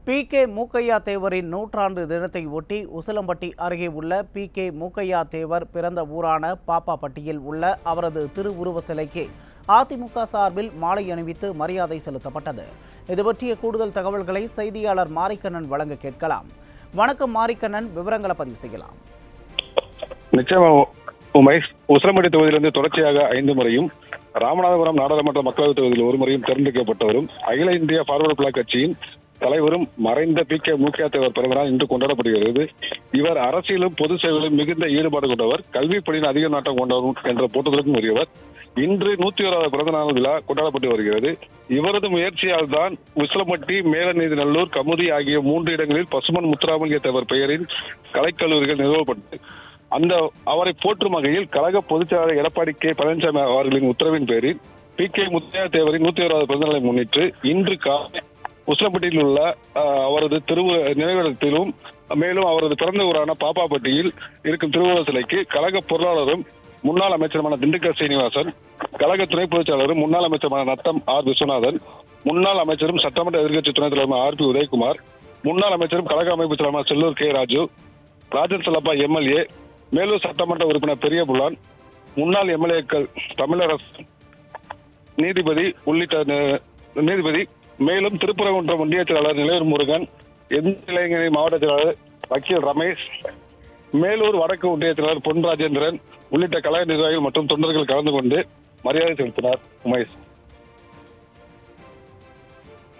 B K Mookkaiya தேவரின் நூற்றாண்டு தினத்தை ஒட்டி உசிலம்பட்டி அருகே உள்ள பி கே மூக்கையா தேவர் பிறந்த ஊரான பாப்பாப்பட்டியில் உள்ள அவரது திருவுருவ சிலைக்கு அதிமுக சார்பில் மாலை அணிவித்து மரியாதை செலுத்தப்பட்டது இது பற்றிய கூடுதல் தகவல்களை செய்தியாளர் மாரிக்கண்ணன் வழங்க கேட்கலாம் வணக்கம் மாரிக்கண்ணன் விவரங்களை பதிவு செய்யலாம் நிச்சயமா உமேஷ் உசிலம்பட்டி தொகுதியிலிருந்து தொடர்ச்சியாக ஐந்து முறையும் ராமநாதபுரம் நாடாளுமன்ற மக்களவைத் தொகுதியில் ஒரு முறையும் தேர்ந்தெடுக்கப்பட்டவரும் அகில இந்திய பார்வர்டு பிளாக் கட்சியின் தலைவரும் மறைந்த பி கே தேவர் பிறந்தநாள் இன்று கொண்டாடப்படுகிறது இவர் அரசியலும் பொது சேவையிலும் மிகுந்த ஈடுபாடு கொண்டவர் கல்வி பணியில் அதிக நாட்டம் கொண்டவர் என்ற போட்டுதலுக்கும் உரியவர் இன்று நூத்தி ஓராவது பிறந்த நாள் விழா கொண்டாடப்பட்டு வருகிறது இவரது முயற்சியால் தான் உசிலம்பட்டி மேலநீதிநல்லூர் கமுதி ஆகிய மூன்று இடங்களில் பசுமன் முத்துராமலிங்க தேவர் பெயரில் கலைக்கல்லூரிகள் நிறுவப்பட்டது அந்த அவரை போற்றும் வகையில் கழக பொதுச் செயலாளர் எடப்பாடி கே பழனிசாமி அவர்களின் உத்தரவின் பேரில் பி கே முத்தையா தேவரின் நூத்தி ஓராவது பிறந்தநாளை முன்னிட்டு இன்று காலை உசிலம்பட்டியில் உள்ள அஹ், அவரது திருவு நினைவிடத்திலும் மேலும் அவரது பிறந்த ஊரான பாப்பாப்பட்டியில் இருக்கும் திருவுருவ சிலைக்கு கழக பொருளாளரும் முன்னாள் அமைச்சருமான திண்டுக்கல் சீனிவாசன் கழக துணை பொதுச் செயலாளரும் முன்னாள் அமைச்சருமான நத்தம் ஆர் விஸ்வநாதன் முன்னாள் அமைச்சரும் சட்டமன்ற எதிர்க்கட்சி துணைத் தலைவர் ஆர் பி உதயகுமார் முன்னாள் அமைச்சரும் கழக அமைப்பு தலைவர் செல்லூர் கே ராஜு ராஜன் செல்லப்பா எம்எல்ஏ மேலூர் சட்டமன்ற உறுப்பினர் பெரிய புல்லான் முன்னாள் எம்எல்ஏக்கள் தமிழரசு நீதிபதி உள்ளிட்ட நி- நீதிபதி மேலும் திருப்பரங்குன்றம் ஒன்றிய செயலாளர் நிலையூர் முருகன் எந்த இளைஞரணி மாவட்ட செயலாளர் வக்கீல் ரமேஷ் மேலூர் வடக்கு ஒன்றிய செயலாளர் பொன் ராஜேந்திரன் உள்ளிட்ட கழக நிர்வாகிகள் மற்றும் தொண்டர்கள் கலந்து கொண்டு மரியாதை செலுத்தினார் உமேஷ்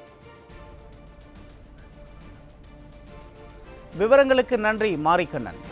விவரங்களுக்கு நன்றி மாரிக்கண்ணன்